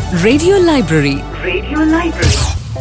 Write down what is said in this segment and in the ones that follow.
Radio Library. Radio Library.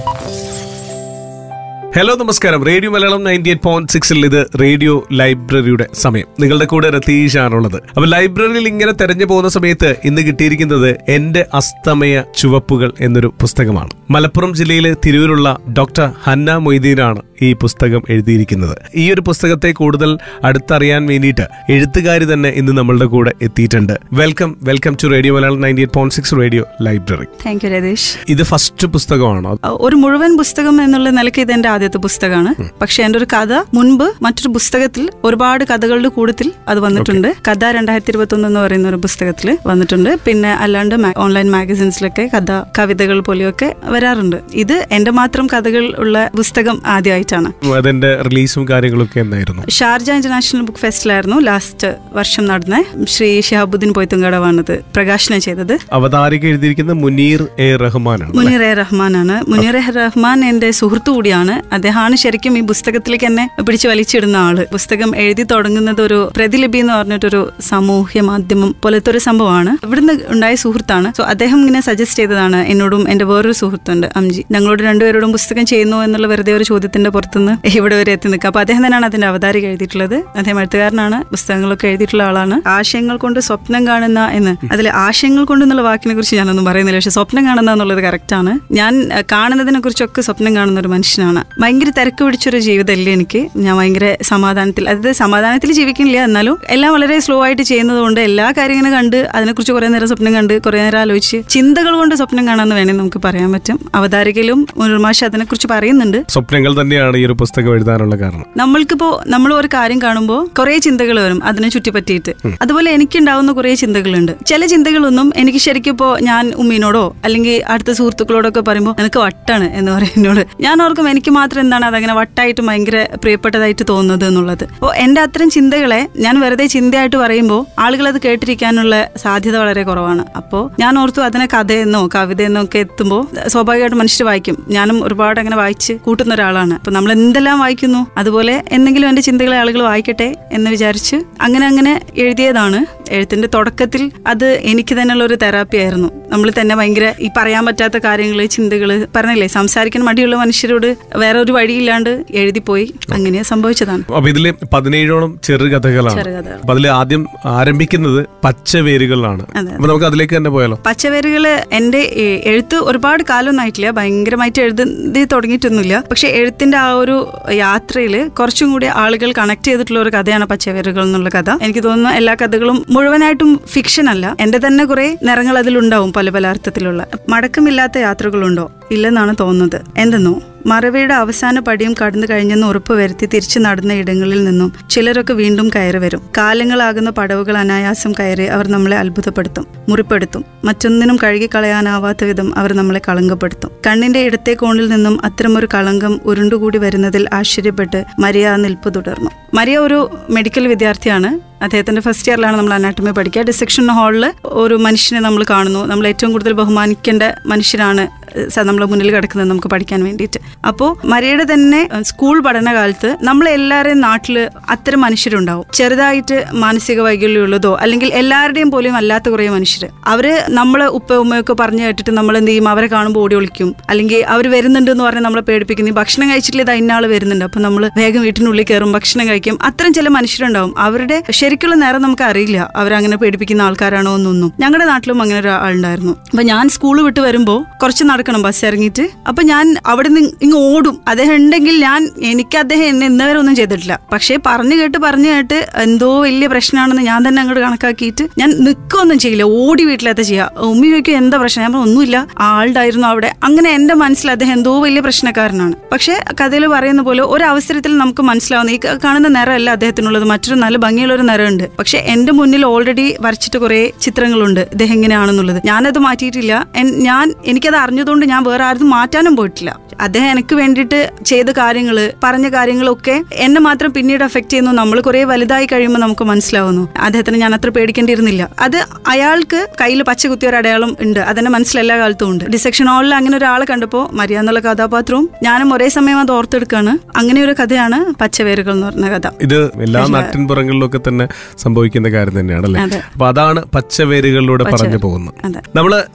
Hello നമസ്കാരം radio Malayalam ninety eight point സിക്സിൽ ഇത് റേഡിയോ ലൈബ്രറിയുടെ സമയം നിങ്ങളുടെ കൂടെ രതീഷാണുള്ളത് അപ്പൊ ലൈബ്രറിയിൽ ഇങ്ങനെ തെരഞ്ഞു പോകുന്ന സമയത്ത് ഇന്ന് കിട്ടിയിരിക്കുന്നത് എന്റെ അസ്തമയ ചുവപ്പുകൾ എന്നൊരു പുസ്തകമാണ് മലപ്പുറം ജില്ലയിലെ തിരൂരുള്ള ഡോക്ടർ ഹന്ന മൊയ്തീനാണ് ഈ പുസ്തകം എഴുതിയിരിക്കുന്നത് ഈ ഒരു പുസ്തകത്തെ കൂടുതൽ അടുത്തറിയാൻ വേണ്ടിയിട്ട് എഴുത്തുകാരി തന്നെ ഇന്ന് നമ്മളുടെ കൂടെ എത്തിയിട്ടുണ്ട് welcome welcome to radio Malayalam ninety eight point six radio library thank you Ratheesh ഇത് ഫസ്റ്റ് പുസ്തകമാണോ ഒരു മുഴുവൻ പുസ്തകം എന്നുള്ള നിലയ്ക്ക് ഇത് എന്റെ ആദ്യത്തെ പുസ്തകമാണ് പക്ഷെ എന്റെ ഒരു കഥ മുൻപ് മറ്റൊരു പുസ്തകത്തിൽ ഒരുപാട് കഥകളുടെ കൂട്ടത്തിൽ അത് വന്നിട്ടുണ്ട് കഥ രണ്ടായിരത്തി ഇരുപത്തി ഒന്ന് എന്ന് പറയുന്ന ഒരു പുസ്തകത്തിൽ വന്നിട്ടുണ്ട് പിന്നെ അല്ലാണ്ട് മാ- ഓൺലൈൻ മാഗസിൻസിലൊക്കെ കഥ കവിതകൾ പോലെയൊക്കെ വരാറുണ്ട് ഇത് എന്റെ മാത്രം കഥകൾ ഉള്ള പുസ്തകം ആദ്യമായിട്ടാണ് അതിന്റെ റിലീസും കാര്യങ്ങളൊക്കെ എന്തായിരുന്നു ഷാർജ ഇന്റർനാഷണൽ ബുക്ക് ഫെസ്റ്റിലായിരുന്നു ലാസ്റ്റ് വർഷം നടന്ന ശ്രീ ഷിഹാബുദ്ദീൻ പൊയ്ത്തുങ്കടവാണ് ഇത് പ്രകാശനം ചെയ്തത് അവതാരിക എഴുതിയിരിക്കുന്ന മുനീർ എ റഹ്മാനാണ് മുനീർ എ റഹ്മാനാണ് മുനീർ എ റഹ്മാൻ എന്റെ സുഹൃത്തു കൂടിയാണ് അദ്ദേഹമാണ് ശരിക്കും ഈ പുസ്തകത്തിലേക്ക് എന്നെ പിടിച്ചു വലിച്ചിടുന്ന ആള് പുസ്തകം എഴുതി തുടങ്ങുന്നത് ഒരു പ്രതിലിപി എന്ന് പറഞ്ഞിട്ടൊരു സാമൂഹ്യ മാധ്യമം പോലത്തെ ഒരു സംഭവമാണ് ഇവിടുന്ന് ഉണ്ടായ സുഹൃത്താണ് സോ അദ്ദേഹം ഇങ്ങനെ സജസ്റ്റ് ചെയ്തതാണ് എന്നോടും എന്റെ വേറൊരു സുഹൃത്തുണ്ട് അംജി ഞങ്ങളോട് രണ്ടുപേരോടും പുസ്തകം ചെയ്യുന്നു എന്നുള്ള വെറുതെ ഒരു ചോദ്യത്തിന്റെ പുറത്തുനിന്ന് ഇവിടെ വരെ എത്തി നിൽക്കുക അപ്പൊ അദ്ദേഹം തന്നെയാണ് അതിന്റെ അവതാരിക എഴുതിയിട്ടുള്ളത് അദ്ദേഹം എഴുത്തുകാരനാണ് പുസ്തകങ്ങളൊക്കെ എഴുതിയിട്ടുള്ള ആളാണ് ആശയങ്ങൾ കൊണ്ട് സ്വപ്നം കാണുന്ന എന്ന് അതിൽ ആശയങ്ങൾ കൊണ്ട് എന്നുള്ള വാക്കിനെ കുറിച്ച് ഞാനൊന്നും പറയുന്നില്ല പക്ഷെ സ്വപ്നം കാണുന്ന എന്നുള്ളത് കറക്റ്റാണ് ഞാൻ അഹ്, കാണുന്നതിനെ കുറിച്ചൊക്കെ സ്വപ്നം കാണുന്ന ഒരു മനുഷ്യനാണ് ഭയങ്കര തിരക്ക് പിടിച്ചൊരു ജീവിതമല്ലേ എനിക്ക് ഞാൻ ഭയങ്കര സമാധാനത്തിൽ അതായത് സമാധാനത്തിൽ ജീവിക്കുന്നില്ല എന്നാലും എല്ലാം വളരെ സ്ലോ ആയിട്ട് ചെയ്യുന്നത് കൊണ്ട് എല്ലാ കാര്യങ്ങളും കണ്ട് അതിനെക്കുറിച്ച് കുറെ നേരം സ്വപ്നം കണ്ട് കുറെ നേരം ആലോചിച്ച് ചിന്തകൾ കൊണ്ട് സ്വപ്നം കാണാമെന്ന് വേണമെങ്കിൽ നമുക്ക് പറയാൻ പറ്റും അവതാരികയിലും മുരുമാഷ അതിനെക്കുറിച്ച് പറയുന്നുണ്ട് സ്വപ്നങ്ങൾ തന്നെയാണ് ഈ ഒരു പുസ്തകം എഴുതാനുള്ള കാരണം നമ്മൾക്കിപ്പോ നമ്മൾ ഒരു കാര്യം കാണുമ്പോൾ കുറെ ചിന്തകൾ വരും അതിനെ ചുറ്റിപ്പറ്റിയിട്ട് അതുപോലെ എനിക്കുണ്ടാവുന്ന കുറെ ചിന്തകളുണ്ട് ചില ചിന്തകളൊന്നും എനിക്ക് ശരിക്കും ഇപ്പോ ഞാൻ ഉമ്മീനോടോ അല്ലെങ്കിൽ അടുത്ത സുഹൃത്തുക്കളോടോ ഒക്കെ പറയുമ്പോൾ എനിക്ക് വട്ടാണ് എന്ന് പറയുന്നോട് ഞാൻ ഓർക്കും എനിക്ക് മാത്രം എന്താണ് അതങ്ങനെ വട്ടായിട്ട് ഭയങ്കര പ്രിയപ്പെട്ടതായിട്ട് തോന്നുന്നത് എന്നുള്ളത് അപ്പോൾ എന്റെ അത്തരം ചിന്തകളെ ഞാൻ വെറുതെ ചിന്തയായിട്ട് പറയുമ്പോൾ ആളുകൾ അത് കേട്ടിരിക്കാനുള്ള സാധ്യത വളരെ കുറവാണ് അപ്പോൾ ഞാൻ ഓർത്തു അതിനെ കഥയെന്നോ കവിതയെന്നോ ഒക്കെ എത്തുമ്പോൾ സ്വാഭാവികമായിട്ട് മനുഷ്യർ വായിക്കും ഞാനും ഒരുപാട് അങ്ങനെ വായിച്ച് കൂട്ടുന്ന ഒരാളാണ് അപ്പൊ നമ്മൾ എന്തെല്ലാം വായിക്കുന്നു അതുപോലെ എന്തെങ്കിലും എന്റെ ചിന്തകളെ ആളുകൾ വായിക്കട്ടെ എന്ന് വിചാരിച്ച് അങ്ങനെ അങ്ങനെ എഴുതിയതാണ് എഴുത്തിന്റെ തുടക്കത്തിൽ അത് എനിക്ക് തന്നെയുള്ള ഒരു തെറാപ്പി ആയിരുന്നു നമ്മൾ തന്നെ ഭയങ്കര ഈ പറയാൻ പറ്റാത്ത കാര്യങ്ങൾ ചിന്തകൾ പറഞ്ഞില്ലേ സംസാരിക്കാൻ മടിയുള്ള മനുഷ്യരോട് വേറെ ഒരു വഴിയില്ലാണ്ട് എഴുതിപ്പോയി അങ്ങനെ സംഭവിച്ചതാണ് അപ്പൊ ഇതില് പതിനേഴോളം ചെറുകഥകളാണ് ചെറുകഥകൾ. അപ്പൊ അതിൽ ആദ്യം ആരംഭിക്കുന്നത് പച്ചവേരുകളിലാണ് അതെ. അപ്പൊ നമുക്ക് അതിലേക്ക് തന്നെ പോയാലോ പച്ചവേരുകള് എന്റെ എ- എഴുത്ത് ഒരുപാട് കാലമൊന്നും ആയിട്ടില്ല ഭയങ്കരമായിട്ട് എഴുതി തുടങ്ങിയിട്ടൊന്നുമില്ല പക്ഷെ എഴുത്തിന്റെ ആ ഒരു യാത്രയിൽ കുറച്ചും കൂടി ആളുകൾ കണക്ട് ചെയ്തിട്ടുള്ള ഒരു കഥയാണ് പച്ചവേരുകൾ എന്നുള്ള കഥ എനിക്ക് തോന്നുന്നു എല്ലാ കഥകളും മുഴുവനായിട്ടും ഫിക്ഷൻ അല്ല എന്റെ തന്നെ കുറെ നിറങ്ങൾ അതിലുണ്ടാവും പല പല അർത്ഥത്തിലുള്ള മടക്കമില്ലാത്ത യാത്രകളുണ്ടോ ഇല്ലെന്നാണ് തോന്നുന്നത് എന്തെന്നോ മറവിയുടെ അവസാന പടിയും കടന്നു കഴിഞ്ഞെന്ന് ഉറപ്പ് വരുത്തി തിരിച്ചു നടന്ന ഇടങ്ങളിൽ നിന്നും ചിലരൊക്കെ വീണ്ടും കയറി വരും കാലങ്ങളാകുന്ന പടവുകൾ അനായാസം കയറി അവർ നമ്മളെ അത്ഭുതപ്പെടുത്തും മുറിപ്പെടുത്തും മറ്റൊന്നിനും കഴുകിക്കളയാനാവാത്ത വിധം അവർ നമ്മളെ കളങ്കപ്പെടുത്തും കണ്ണിന്റെ ഇടത്തെ കോണിൽ നിന്നും അത്തരമൊരു കളങ്കം ഉരുണ്ടുകൂടി വരുന്നതിൽ ആശ്ചര്യപ്പെട്ട് മരിയ ആ നിൽപ്പ് തുടർന്നു മരിയ ഒരു മെഡിക്കൽ വിദ്യാർത്ഥിയാണ് അദ്ദേഹത്തിന്റെ ഫസ്റ്റ് ഇയറിലാണ് നമ്മൾ അനാട്ടമി പഠിക്കുക ഡിസെക്ഷൻ ഹാളിൽ ഒരു മനുഷ്യനെ നമ്മൾ കാണുന്നു നമ്മൾ ഏറ്റവും കൂടുതൽ ബഹുമാനിക്കേണ്ട മനുഷ്യരാണ് സ- നമ്മളെ മുന്നിൽ കിടക്കുന്നത് നമുക്ക് പഠിക്കാൻ വേണ്ടിയിട്ട് അപ്പോൾ മരിയയുടെ തന്നെ അഹ്, സ്കൂൾ പഠനകാലത്ത് നമ്മൾ എല്ലാവരുടെയും നാട്ടിൽ അത്തരം മനുഷ്യരുണ്ടാവും ചെറുതായിട്ട് മാനസിക വൈകല്യമുള്ളതോ അല്ലെങ്കിൽ എല്ലാവരുടെയും പോലും അല്ലാത്ത കുറേ മനുഷ്യർ അവര് നമ്മളെ ഉപ്പ ഉമ്മയൊക്കെ പറഞ്ഞു കേട്ടിട്ട് നമ്മൾ എന്ത് ചെയ്യും അവരെ കാണുമ്പോൾ ഓടി ഒളിക്കും അല്ലെങ്കിൽ അവർ വരുന്നുണ്ട് എന്ന് പറഞ്ഞാൽ നമ്മളെ പേടിപ്പിക്കുന്നു ഈ ഭക്ഷണം കഴിച്ചിട്ടില്ല ഇത് ഇന്നാൾ വരുന്നുണ്ട് അപ്പൊ നമ്മൾ വേഗം വീട്ടിനുള്ളിൽ കയറും ഭക്ഷണം കഴിക്കും അത്തരം ചില മനുഷ്യരുണ്ടാവും അവരുടെ ശരിക്കുള്ള നേരം നമുക്ക് അറിയില്ല അവരങ്ങനെ പേടിപ്പിക്കുന്ന ആൾക്കാരാണോ എന്നൊന്നും ഞങ്ങളുടെ നാട്ടിലും അങ്ങനെ ഒരു ആളുണ്ടായിരുന്നു അപ്പൊ ഞാൻ സ്കൂൾ വിട്ട് വരുമ്പോൾ കുറച്ച് നടക്കണം ബസ് ഇറങ്ങിയിട്ട് അപ്പൊ ഞാൻ അവിടെ നിന്ന് ഇങ്ങ് ഓടും അദ്ദേഹം ഉണ്ടെങ്കിൽ ഞാൻ എനിക്ക് അദ്ദേഹം എന്നെ ഇന്നവരെ ഒന്നും ചെയ്തിട്ടില്ല പക്ഷേ പറഞ്ഞു കേട്ട് പറഞ്ഞു കേട്ട് എന്തോ വലിയ പ്രശ്നമാണെന്ന് ഞാൻ തന്നെ അങ്ങോട്ട് കണക്കാക്കിയിട്ട് ഞാൻ നിൽക്കുകയൊന്നും ചെയ്യില്ല ഓടി വീട്ടിലെത്ത ചെയ്യുക ഉമ്മി ചോദിക്കും എന്താ പ്രശ്നം ഞാൻ പറഞ്ഞു, ഒന്നുമില്ല ആളുണ്ടായിരുന്നു അവിടെ അങ്ങനെ എന്റെ മനസ്സിൽ അദ്ദേഹം എന്തോ വലിയ പ്രശ്നക്കാരനാണ് പക്ഷേ കഥയിൽ പറയുന്ന പോലെ ഒരു അവസരത്തിൽ നമുക്ക് മനസ്സിലാവുന്ന ഈ ക- കാണുന്ന നിറമല്ല അദ്ദേഹത്തിനുള്ളത് മറ്റൊരു നല്ല ഭംഗിയുള്ള ഒരു നിറമുണ്ട് പക്ഷെ എന്റെ മുന്നിൽ ഓൾറെഡി വരച്ചിട്ട് കുറെ ചിത്രങ്ങളുണ്ട് ഇദ്ദേഹം എങ്ങനെയാണെന്നുള്ളത് ഞാനത് മാറ്റിയിട്ടില്ല എൻ- ഞാൻ എനിക്കത് അറിഞ്ഞതുകൊണ്ട് ഞാൻ വേറെ ആരും മാറ്റാനും പോയിട്ടില്ല അദ്ദേഹം എനിക്ക് വേണ്ടിയിട്ട് ചെയ്ത കാര്യങ്ങൾ പറഞ്ഞ കാര്യങ്ങളൊക്കെ എന്നെ മാത്രം പിന്നീട് എഫക്ട് ചെയ്യുന്നു നമ്മൾ കുറെ വലുതായി കഴിയുമ്പോൾ നമുക്ക് മനസ്സിലാവുന്നു അദ്ദേഹത്തിന് ഞാൻ അത്ര പേടിക്കേണ്ടിയിരുന്നില്ല അത് അയാൾക്ക് കയ്യിൽ പച്ച കുത്തിയ ഒരു അടയാളം ഉണ്ട് അതെന്നെ മനസ്സിൽ എല്ലാ കാലത്തും ഉണ്ട് ഡിസെക്ഷൻ ഹാളിൽ അങ്ങനെ ഒരാളെ കണ്ടപ്പോൾ മരിയ എന്നുള്ള കഥാപാത്രവും ഞാനും ഒരേ സമയം അത് ഓർത്തെടുക്കാണ് അങ്ങനെ ഒരു കഥയാണ് പച്ചവേരുകൾ എന്ന് പറഞ്ഞ കഥ ഇത് എല്ലാ നാട്ടിൻപുറങ്ങളിലൊക്കെ തന്നെ സംഭവിക്കുന്ന കാര്യം തന്നെയാണ് അല്ലേ അതെ. അപ്പൊ അതാണ് പച്ചവേരുകളിലൂടെ പറഞ്ഞു പോകുന്നത് അതെ നമ്മള്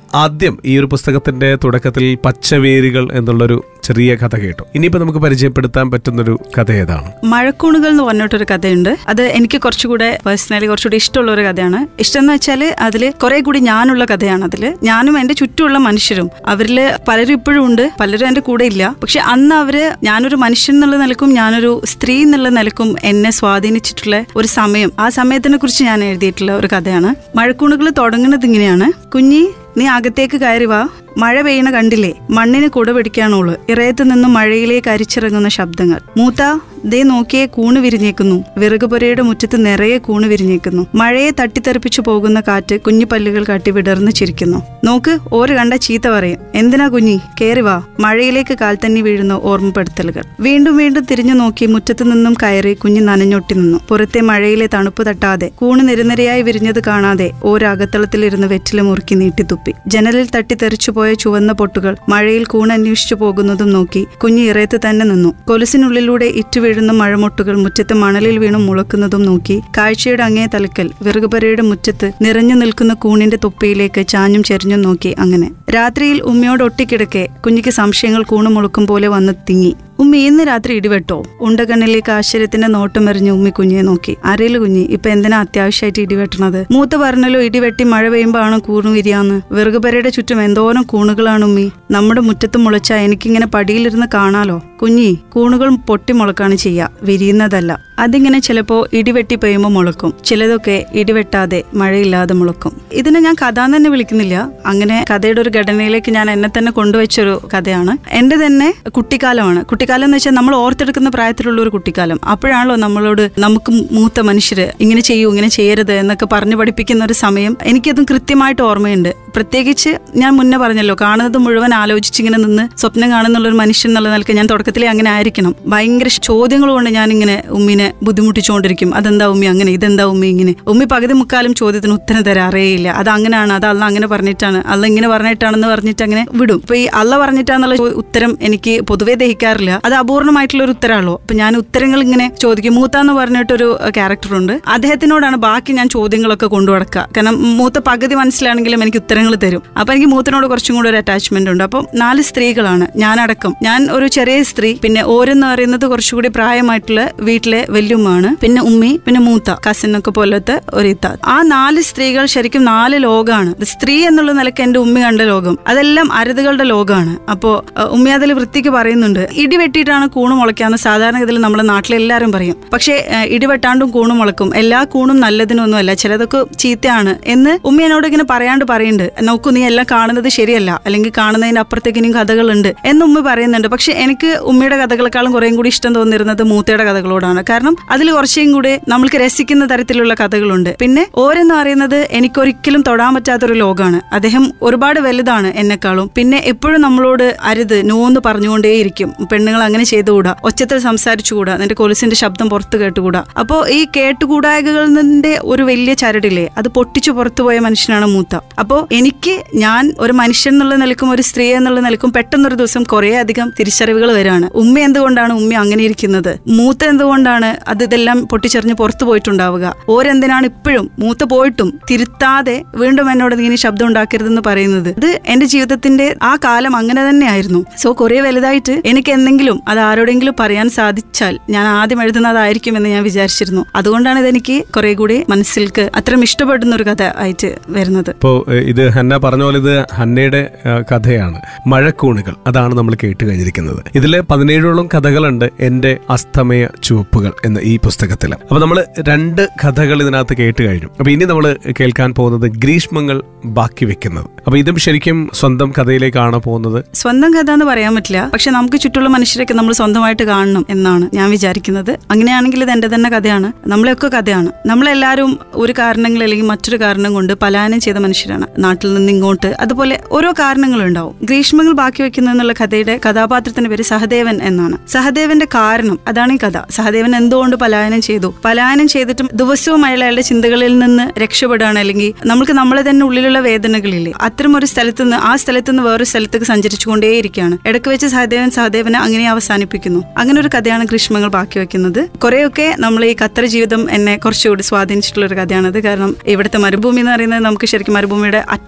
ആദ്യം ഈ ഒരു പുസ്തകത്തിന്റെ തുടക്കത്തിൽ പച്ചവേരുകൾ എന്നുള്ളൊരു ചെറിയ കഥ കേട്ടു ഇനിയിപ്പോ നമുക്ക് പരിചയപ്പെടുത്താൻ പറ്റുന്നൊരു കഥ ഏതാണ് മഴക്കൂണുകൾ എന്ന് പറഞ്ഞിട്ടൊരു കഥയുണ്ട് അത് എനിക്ക് കുറച്ചുകൂടെ പേഴ്സണലി കുറച്ചുകൂടി ഇഷ്ടമുള്ള ഒരു കഥയാണ് ഇഷ്ടം എന്ന് വെച്ചാൽ അതിൽ കുറെ കൂടി ഞാനുള്ള കഥയാണ് അതിൽ ഞാനും എന്റെ ചുറ്റുമുള്ള മനുഷ്യരും അവരിൽ പലരും ഇപ്പോഴും ഉണ്ട് പലരും എന്റെ കൂടെ ഇല്ല പക്ഷെ അന്ന് അവര് ഞാനൊരു മനുഷ്യൻ എന്നുള്ള നിലക്കും ഞാനൊരു സ്ത്രീ എന്നുള്ള നിലക്കും എന്നെ സ്വാധീനിച്ചിട്ടുള്ള ഒരു സമയം ആ സമയത്തിനെ കുറിച്ച് ഞാൻ എഴുതിയിട്ടുള്ള ഒരു കഥയാണ് മഴക്കൂണുകൾ തുടങ്ങുന്നത് ഇങ്ങനെയാണ് കുഞ്ഞി നീ അകത്തേക്ക് കയറി വാ മഴ പെയ്യണ കണ്ടില്ലേ മണ്ണിന് കുട പിടിക്കാണോള് ഇറയത്ത് നിന്നും മഴയിലേക്ക് അരിച്ചിറങ്ങുന്ന ശബ്ദങ്ങൾ മൂത്ത ദേ നോക്കിയേ കൂണ് വിരിഞ്ഞേക്കുന്നു വിറകുപുരയുടെ മുറ്റത്ത് നിറയെ കൂണ് വിരിഞ്ഞേക്കുന്നു മഴയെ തട്ടിത്തെറിപ്പിച്ചു പോകുന്ന കാറ്റ് കുഞ്ഞു പല്ലുകൾ കാട്ടി വിടർന്നു ചിരിക്കുന്നു നോക്ക് ഓര് കണ്ട ചീത്ത പറയും എന്തിനാ കുഞ്ഞി കേറി വാ മഴയിലേക്ക് കാൽ തന്നെ വീഴുന്ന ഓർമ്മപ്പെടുത്തലുകൾ വീണ്ടും വീണ്ടും തിരിഞ്ഞു നോക്കി മുറ്റത്തു നിന്നും കയറി കുഞ്ഞ് നനഞ്ഞൊട്ടി നിന്നു പുറത്തെ മഴയിലെ തണുപ്പ് തട്ടാതെ കൂണ് നിരനിരയായി വിരിഞ്ഞത് കാണാതെ ഓരകത്തളത്തിലിരുന്ന് വെറ്റില മുറുക്കി നീട്ടിത്തുപ്പി ജനലിൽ തട്ടിത്തെറിച്ചു പോയ ചുവന്ന പൊട്ടുകൾ മഴയിൽ കൂണന്വേഷിച്ചു പോകുന്നതും നോക്കി കുഞ്ഞ് ഇറയത്ത് തന്നെ നിന്നു കൊലുസിനുള്ളിലൂടെ ഇറ്റുവീഴുന്ന മഴമൊട്ടുകൾ മുറ്റത്ത് മണലിൽ വീണു മുളക്കുന്നതും നോക്കി കാഴ്ചയുടെ അങ്ങേ തലക്കൽ വിറകുപരയുടെ മുറ്റത്ത് നിറഞ്ഞു നിൽക്കുന്ന കൂണിന്റെ തൊപ്പിയിലേക്ക് ചാഞ്ഞും ചെരിഞ്ഞും നോക്കി അങ്ങനെ രാത്രിയിൽ ഉമ്മയോട് ഒട്ടിക്കിടക്കെ കുഞ്ഞിക്ക് സംശയങ്ങൾ കൂണ് മുളുക്കും പോലെ വന്ന് തിങ്ങി ഉമ്മി ഇന്ന് രാത്രി ഇടിവെട്ടോ ഉണ്ടകണ്ണിലേക്ക് ആശ്ചര്യത്തിന്റെ നോട്ടം എറിഞ്ഞ് ഉമ്മി കുഞ്ഞിയെ നോക്കി അറിയില്ല കുഞ്ഞി ഇപ്പൊ എന്തിനാ അത്യാവശ്യമായിട്ട് ഇടിവെട്ടണത് മൂത്ത പറഞ്ഞല്ലോ ഇടിവെട്ടി മഴ പെയ്യുമ്പോ ആണ് കൂണ് വിരിയാന്ന് വിറകുപരയുടെ ചുറ്റും എന്തോരം കൂണുകളാണ് ഉമ്മി നമ്മുടെ മുറ്റത്ത് മുളച്ച എനിക്കിങ്ങനെ പടിയിലിരുന്ന് കാണാലോ കുഞ്ഞി കൂണുകൾ പൊട്ടി മുളക്കാണ് ചെയ്യുക വിരിയുന്നതല്ല അതിങ്ങനെ ചിലപ്പോ ഇടിവെട്ടി പെയ്യുമ്പോൾ മുളക്കും ചിലതൊക്കെ ഇടിവെട്ടാതെ മഴയില്ലാതെ മുളക്കും ഇതിനെ ഞാൻ കഥ എന്ന് തന്നെ വിളിക്കുന്നില്ല അങ്ങനെ കഥയുടെ ഒരു ഘടനയിലേക്ക് ഞാൻ എന്നെ തന്നെ കൊണ്ടുവച്ചൊരു കഥയാണ് എന്റെ തന്നെ കുട്ടിക്കാലമാണ് കുട്ടിക്കാലം എന്ന് വെച്ചാൽ നമ്മൾ ഓർത്തെടുക്കുന്ന പ്രായത്തിലുള്ള ഒരു കുട്ടിക്കാലം അപ്പോഴാണല്ലോ നമ്മളോട് നമുക്ക് മൂത്ത മനുഷ്യര് ഇങ്ങനെ ചെയ്യൂ ഇങ്ങനെ ചെയ്യരുത് എന്നൊക്കെ പറഞ്ഞു പഠിപ്പിക്കുന്ന ഒരു സമയം എനിക്കതും കൃത്യമായിട്ട് ഓർമ്മയുണ്ട് പ്രത്യേകിച്ച് ഞാൻ മുന്നേ പറഞ്ഞല്ലോ കാണുന്നത് മുഴുവൻ ആലോചിച്ച് ഇങ്ങനെ നിന്ന് സ്വപ്നം കാണുന്നുള്ള ഒരു മനുഷ്യൻ എന്നുള്ള നിലക്ക് ഞാൻ തുടക്കത്തിലേ അങ്ങനെ ആയിരിക്കണം ഭയങ്കര ചോദ്യങ്ങൾ കൊണ്ട് ഞാൻ ഇങ്ങനെ ഉമ്മിനെ ബുദ്ധിമുട്ടിച്ചുകൊണ്ടിരിക്കും അതെന്താ ഉമ്മി അങ്ങനെ ഇതെന്താ ഉമ്മി ഇങ്ങനെ ഉമ്മി പകുതി മുക്കാലും ചോദ്യത്തിന് ഉത്തരം തരാൻ അറിയില്ല അത് അങ്ങനെയാണ് അത് അല്ല അങ്ങനെ പറഞ്ഞിട്ടാണ് അല്ല ഇങ്ങനെ പറഞ്ഞിട്ടാണെന്ന് പറഞ്ഞിട്ട് അങ്ങനെ വിടും ഇപ്പൊ ഈ അല്ല പറഞ്ഞിട്ടാന്നുള്ള ചോ- ഉത്തരം എനിക്ക് പൊതുവേ ദഹിക്കാറില്ല അത് അപൂർണമായിട്ടുള്ള ഒരു ഉത്തരമാണല്ലോ അപ്പൊ ഞാൻ ഉത്തരങ്ങൾ ഇങ്ങനെ ചോദിക്കും മൂത്ത എന്ന് പറഞ്ഞിട്ടൊരു ക്യാരക്ടർ ഉണ്ട് അദ്ദേഹത്തിനോടാണ് ബാക്കി ഞാൻ ചോദ്യങ്ങളൊക്കെ കൊണ്ടുനടക്കുക കാരണം മൂത്ത പകുതി മനസ്സിലാണെങ്കിലും എനിക്ക് ഉത്തരങ്ങൾ തരും അപ്പൊ എനിക്ക് മൂത്തനോട് കുറച്ചും കൂടെ ഒരു അറ്റാച്ച്മെന്റ് ഉണ്ട് അപ്പം നാല് സ്ത്രീകളാണ് ഞാനടക്കം ഞാൻ ഒരു ചെറിയ സ്ത്രീ പിന്നെ ഓരെന്ന് പറയുന്നത് കുറച്ചുകൂടി പ്രായമായിട്ടുള്ള വീട്ടിലെ വല്യുമ്മാണ് പിന്നെ ഉമ്മി പിന്നെ മൂത്ത കസിൻ ഒക്കെ പോലത്തെ ഒരു ഇത്ത ആ നാല് സ്ത്രീകൾ ശരിക്കും നാല് ലോകമാണ് ഇത് സ്ത്രീ എന്നുള്ള നിലയ്ക്ക് എന്റെ ഉമ്മി കണ്ട ലോകം അതെല്ലാം അരുതുകളുടെ ലോകമാണ് അപ്പോ അഹ് ഉമ്മി അതിൽ വൃത്തിക്ക് പറയുന്നുണ്ട് ഇടി വെട്ടിയിട്ടാണ് കൂണ് മുളയ്ക്കാന്ന് സാധാരണഗതിയിൽ നമ്മുടെ നാട്ടിലെല്ലാവരും പറയും പക്ഷേ അഹ് ഇടിവെട്ടാണ്ടും കൂണ് മുളക്കും എല്ലാ കൂണും നല്ലതിനൊന്നുമല്ല ചിലതൊക്കെ ചീത്തയാണ് എന്ന് ഉമ്മ എന്നോട് ഇങ്ങനെ പറയാണ്ട് പറയുന്നുണ്ട് നോക്കൂ നീ എല്ലാം കാണുന്നത് ശരിയല്ല അല്ലെങ്കിൽ കാണുന്നതിന്റെ അപ്പുറത്തേക്ക് ഇനിയും കഥകളുണ്ട് എന്ന് ഉമ്മ പറയുന്നുണ്ട് പക്ഷെ എനിക്ക് ഉമ്മയുടെ കഥകളെക്കാളും കുറേയും കൂടി ഇഷ്ടം തോന്നിയിരുന്നത് മൂത്തയുടെ കഥകളോടാണ് കാരണം അതിൽ കുറച്ചും കൂടി നമ്മൾക്ക് രസിക്കുന്ന തരത്തിലുള്ള കഥകളുണ്ട് പിന്നെ ഓരെന്ന് പറയുന്നത് എനിക്കൊരിക്കലും തൊടാൻ പറ്റാത്തൊരു ലോകമാണ് അദ്ദേഹം ഒരുപാട് വലുതാണ് എന്നെക്കാളും പിന്നെ എപ്പോഴും നമ്മളോട് അരുത് നോന്ന് പറഞ്ഞുകൊണ്ടേയിരിക്കും പെണ്ണുങ്ങൾ അങ്ങനെ ചെയ്തുകൂടാ ഒച്ചത്തിൽ സംസാരിച്ചുകൂടാ നിന്റെ കൊലുസിന്റെ ശബ്ദം പുറത്ത് കേട്ടുകൂടാ അപ്പോ ഈ കേട്ടുകൂടായകളിന്റെ ഒരു വലിയ ചരടില്ലേ അത് പൊട്ടിച്ചു പുറത്തുപോയ മനുഷ്യനാണ് മൂത്ത അപ്പോ എനിക്ക് ഞാൻ ഒരു മനുഷ്യൻ എന്നുള്ള നിലക്കും ഒരു സ്ത്രീ എന്നുള്ള നിലക്കും പെട്ടെന്നൊരു ദിവസം കുറേ അധികം തിരിച്ചറിവുകൾ വരാണ് ഉമ്മ എന്തുകൊണ്ടാണ് ഉമ്മ അങ്ങനെ ഇരിക്കുന്നത് മൂത്ത എന്തുകൊണ്ടാണ് അത് ഇതെല്ലാം പൊട്ടിച്ചെറിഞ്ഞ് പുറത്തു പോയിട്ടുണ്ടാവുക ഓരെന്തിനാണ് ഇപ്പോഴും മൂത്ത പോയിട്ടും തിരുത്താതെ വീണ്ടും എന്നോട് നീ ഇനി ശബ്ദം ഉണ്ടാക്കരുതെന്ന് പറയുന്നത് ഇത് എന്റെ ജീവിതത്തിന്റെ ആ കാലം അങ്ങനെ തന്നെയായിരുന്നു സോ കുറെ വലുതായിട്ട് എനിക്ക് എന്തെങ്കിലും അത് ആരോടെങ്കിലും പറയാൻ സാധിച്ചാൽ ഞാൻ ആദ്യം എഴുതുന്നതായിരിക്കും എന്ന് ഞാൻ വിചാരിച്ചിരുന്നു അതുകൊണ്ടാണ് ഇതെനിക്ക് കുറെ കൂടി മനസ്സിൽക്ക് അത്രയും ഇഷ്ടപ്പെടുന്ന ഒരു കഥ ആയിട്ട് വരുന്നത് ഇപ്പോ ഏഹ്, ഇത് ഹന്ന പറഞ്ഞ പോലെ ഇത് ഹന്നയുടെ ആ, കഥയാണ് മഴക്കൂണുകൾ അതാണ് നമ്മൾ കേട്ട് കഴിഞ്ഞിരിക്കുന്നത് ഇതില് പതിനേഴോളം കഥകളുണ്ട് എന്റെ അസ്തമയ ചുവപ്പുകൾ എന്ന ഈ പുസ്തകത്തിൽ അപ്പൊ നമ്മൾ രണ്ട് കഥകൾ ഇതിനകത്ത് കേട്ട് കഴിഞ്ഞു അപ്പൊ ഇനി നമ്മൾ കേൾക്കാൻ പോകുന്നത് ഗ്രീഷ്മങ്ങൾ ബാക്കി വെക്കുന്നത് അപ്പൊ ഇതും ശരിക്കും സ്വന്തം കഥയിലേക്കാണ് പോകുന്നത് സ്വന്തം കഥ എന്ന് പറയാൻ പറ്റില്ല പക്ഷെ നമുക്ക് ചുറ്റുള്ള മനുഷ്യരൊക്കെ നമ്മൾ സ്വന്തമായിട്ട് കാണണം എന്നാണ് ഞാൻ വിചാരിക്കുന്നത് അങ്ങനെയാണെങ്കിൽ ഇത് എന്റെ തന്നെ കഥയാണ് നമ്മളെയൊക്കെ കഥയാണ് നമ്മളെല്ലാവരും ഒരു കാരണങ്ങൾ അല്ലെങ്കിൽ മറ്റൊരു കാരണം കൊണ്ട് പലായനം ചെയ്ത മനുഷ്യരാണ് നാട്ടിൽ നിന്ന് ഇങ്ങോട്ട് അതുപോലെ ഓരോ കാരണങ്ങളുണ്ടാവും ഗ്രീഷ്മങ്ങൾ ബാക്കി വെക്കുന്ന എന്നുള്ള കഥയുടെ കഥാപാത്രത്തിന്റെ പേര് സഹദേവൻ എന്നാണ് സഹദേവന്റെ കാരണം അതാണ് ഈ കഥ സഹദേവൻ എന്തുകൊണ്ട് പലായനം ചെയ്തു പലായനം ചെയ്തിട്ടും ദിവസവും അയാൾ അയാളുടെ ചിന്തകളിൽ നിന്ന് രക്ഷപ്പെടുകയാണ് അല്ലെങ്കിൽ നമുക്ക് നമ്മളെ തന്നെ ഉള്ളിലുള്ള വേദനകളില്ലേ അത്തരം ഒരു സ്ഥലത്ത് നിന്ന് ആ സ്ഥലത്ത് നിന്ന് വേറൊരു സ്ഥലത്തേക്ക് സഞ്ചരിച്ചുകൊണ്ടേയിരിക്കുകയാണ് ഇടയ്ക്ക് വെച്ച് സഹദേവൻ സഹദേവനെ അങ്ങനെ അവസാനിപ്പിക്കുന്നു അങ്ങനെ ഒരു കഥയാണ് ഗ്രീഷ്മങ്ങൾ ബാക്കി വെക്കുന്നത് കുറെയൊക്കെ നമ്മൾ ഈ ഖത്തർ ജീവിതം എന്നെ കുറച്ചുകൂടി സ്വാധീനിച്ചിട്ടുള്ള ഒരു കഥയാണത് കാരണം ഇവിടുത്തെ മരുഭൂമി എന്ന് പറയുന്നത് നമുക്ക് ശരിക്കും മരുഭൂമിയുടെ അറ്റം